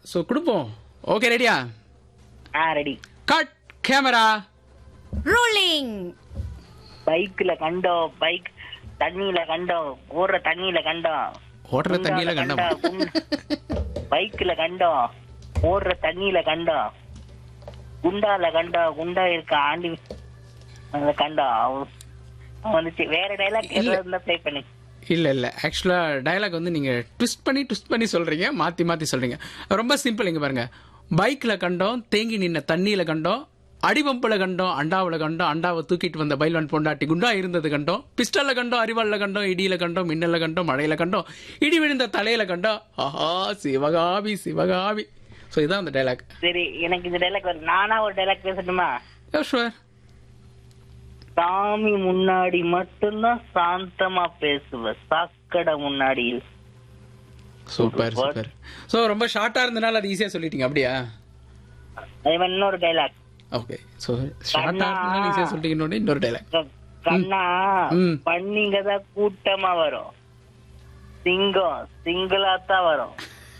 So கொடுப்போம் okay ரெடியா ஆ ரெடி கட் கேமரா ரோலிங் பைக்ல கண்டோம் பைக் தண்ணியில கண்டோம் ஓடுற தண்ணியில கண்டோம் ஓடுற தண்ணியில கண்டோம் பைக்ல கண்டோம் ஓடுற தண்ணியில கண்டோம் குண்டால கண்டோம் குண்டா இருக்க ஆண்டி அத கண்டோம் அவன் அவன் வந்துச்சு வேற டைலாக் இல்ல. இருந்தா ப்ளே பண்ணு இல்ல இல்ல ஆக்சுவலா டயலாக் வந்து நீங்க ட்விஸ்ட் பண்ணி ட்விஸ்ட் பண்ணி சொல்றீங்க மாத்தி மாத்தி சொல்றீங்க ரொம்ப சிம்பிள் இங்க பாருங்க பைக்ல கண்டோம் தேங்கி நின்ன தண்ணியில கண்டோம் அடிபம்புல கண்டோம் அண்டாவுல கண்டோம் அண்டாவை தூக்கிட்டு வந்த பைல்வான் பொண்டாட்டி குண்டா இருந்தது கண்டோம் பிஸ்டல்ல கண்டோம் அரிவாள்ல கண்டோம் இடியில கண்டோம் மின்னல்ல கண்டோம் மழையில கண்டோம் இடி விழுந்த தலையில கண்டோம் ஆஹா சிவகாமி சிவகாமி ஸோ இதுதான் அந்த டைலாக் சரி எனக்கு இந்த டைலாக் வருது நானா ஒரு டைலாக் பேசட்டுமா ஷுவர் சாமி முன்னாடி மட்டும்தான் சாந்தமா பேசுவ சாக்கடை முன்னாடி சூப்பர் சூப்பர் ஸோ ரொம்ப ஷார்ட்டா இருந்தனால அது ஈஸியா சொல்லிட்டீங்க அப்படியா அதே மாதிரி இன்னொரு டைலாக் ஓகே ஸோ ஷார்ட்டா இருந்தனால ஈஸியா சொல்லிட்டீங்க இன்னொரு டைலாக் கண்ணா ம். பண்ணிங்க தான் கூட்டமா வரும் சிங்கம் சிங்கிளா தான் வரும்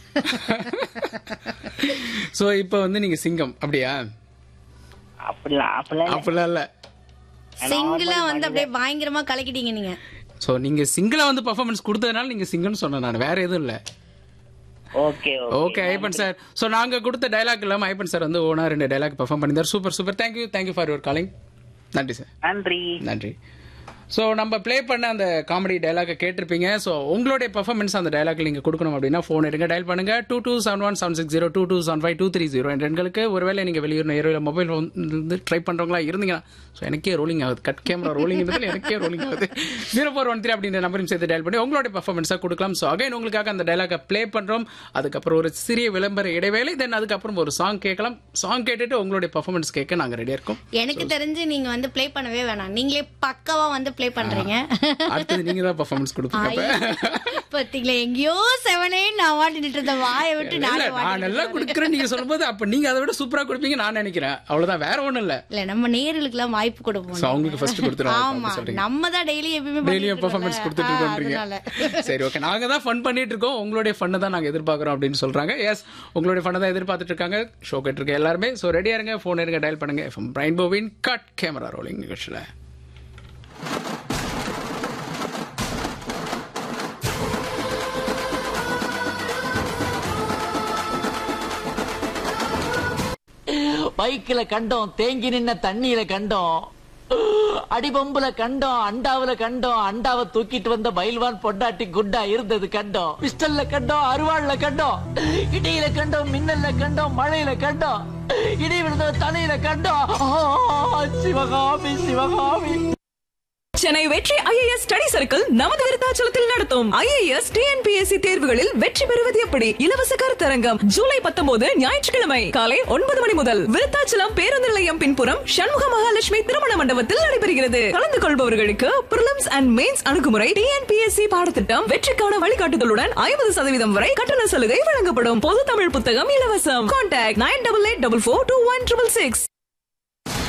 ஸோ இப்போ வந்து நீங்க சிங்கம் அப்படியா அப்படிலாம் அப்படிலாம் இல்ல. அப்படிலாம் இல்ல சிங்கிளா வந்து அப்படியே பயங்கரமா கலக்கிட்டீங்க நீங்க ஸோ நீங்க சிங்கிளா வந்து பர்ஃபார்மன்ஸ் கொடுத்ததுனால நீங்க சிங்கம்னு சொன்னேன் நான் வேற எதுவும் இல்ல okay okay Aiban sir so நாங்க கொடுத்த டைலாக் இல்லாம ஐபன் சார் வந்து ஓனா ரெண்டு டைலாக் பெர்ஃபார்ம் பண்ணியிருந்தார் super super thank you thank you for your calling நன்றி சார் நன்றி நன்றி ஸோ நம்ம ப்ளே பண்ண அந்த காமெடி டைலாக்கை கேட்டிருப்பீங்க ஸோ உங்களுடைய பெர்ஃபார்மன்ஸ் அந்த டைலாக் நீங்கள் கொடுக்கணும் அப்படின்னா ஃபோன் எடுங்க டயல் பண்ணுங்க two two seven one seven six zero two two seven five two three zero என்ற எண்களுக்கு ஒருவேளை நீங்கள் வெளியூர் நேரில் மொபைல் ஃபோன் இருந்து ட்ரை பண்ணுறவங்களா இருந்தீங்கன்னா ஸோ எனக்கே ரோலிங் ஆகுது கட் கேமரா ரோலிங் இருந்ததில் எனக்கே ரோலிங் ஆகுது ஜீரோ ஃபோர் ஒன் த்ரீ அப்படின்ற நம்பரையும் சேர்த்து டயல் பண்ணி உங்களுடைய பெர்ஃபார்மன்ஸாக கொடுக்கலாம் ஸோ அகைன் உங்களுக்காக அந்த டைலாக்கை ப்ளே பண்ணுறோம் அதுக்கப்புறம் ஒரு சிறிய விளம்பர இடைவேளை தென் அதுக்கப்புறம் ஒரு சாங் கேட்கலாம் சாங் கேட்டுட்டு உங்களுடைய பெர்ஃபார்மன்ஸ் கேட்க நாங்கள் ரெடியாக இருக்கோம் எனக்கு தெரிஞ்சு நீங்க வந்து ப்ளே பண்ணவே வேணாம் நீங்களே பக்காவா வந்து ப்ளே பண்றீங்க அடுத்தது நீங்கள் தான் பெர்ஃபார்மன்ஸ் கொடுப்பீங்க அப்ப. பாத்தீங்களா எங்கேயோ செவனே நான் வாட்டிட்டு இருந்த வாயை விட்டு இல்ல, நானே நான் வாட்டிட்டு நல்லா கொடுக்குறேன் நீங்க சொல்லும்போது அப்ப நீங்க அதை விட சூப்பரா கொடுப்பீங்க நான் நினைக்கிறேன் அவ்வளவுதான் வேற ஒண்ணும் இல்ல இல்ல நம்ம நேர்களுக்கு எல்லாம் வாய்ப்பு கொடுப்போம் சோ அவங்களுக்கு ஃபர்ஸ்ட் ஆமா கொடுத்துருவாங்க சொல்றீங்க நம்ம தான் டெய்லி எப்பயுமே டெய்லியும் பண்ணிட்டு பெர்ஃபார்மன்ஸ் இருக்கோம்ல. கொடுத்துட்டு ஆ, இருக்கோன்றீங்க அதனால. சரி ஓகே நாங்க தான் ஃபன் பண்ணிட்டு இருக்கோம் உங்களுடைய ஃபன் தான் நாங்க எதிர்பார்க்கறோம் அப்படின்னு சொல்றாங்க எஸ் உங்களுடைய ஃபன் தான் எதிர்பார்த்துட்டு இருக்காங்க ஷோ கேட்டு இருக்க எல்லாருமே சோ ரெடியா இருங்க போன் இருங்க டயல் பண்ணுங்க எஃப்எம் பிரைன் போவின் கட் கேமரா ரோலிங் நிகழ்ச்சியில பைக்கில கண்டோம் தேங்கி நின்ன தண்ணியில கண்டோம் அடிபம்புல கண்டோம் அண்டாவுல கண்டோம் அண்டாவை தூக்கிட்டு வந்த பயில்வான் பொண்டாட்டி குண்டா இருந்தது கண்டோம் பிஸ்டல்ல கண்டோம் அருவாள்ல கண்டோம் இடியில கண்டோம் மின்னல்ல கண்டோம் மழையில கண்டோம் இடி விழுந்த தலையில கண்டோம் ஆ, சிவகாமி சிவகாமி சென்னை வெற்றி ஐஏஎஸ் ஸ்டடி சர்க்கிள் நமது விருத்தாச்சலத்தில் நடத்தும் ஐஏஎஸ் டிஎன்பிஎஸ்சி தேர்வுகளில் வெற்றி பெறுவது எப்படி இலவச கருத்தரங்கம் ஜூலை பத்தொன்பது ஞாயிற்றுக்கிழமை காலை ஒன்பது மணி முதல் விருத்தாச்சலம் பேருந்து நிலையம் பின்புறம் சண்முக மகாலட்சுமி திருமண மண்டபத்தில் நடைபெறுகிறது கலந்து கொள்பவர்களுக்கு பிரிலிம்ஸ் அண்ட் மெயின்ஸ் அணுகுமுறை டிஎன்பிஎஸ்சி பாடத்திட்டம் வெற்றிக்கான வழிகாட்டுதலுடன் ஐம்பது சதவீதம் வரை கட்டண சலுகை வழங்கப்படும் பொது தமிழ் புத்தகம் இலவசம் contact nine double eight double four two one triple six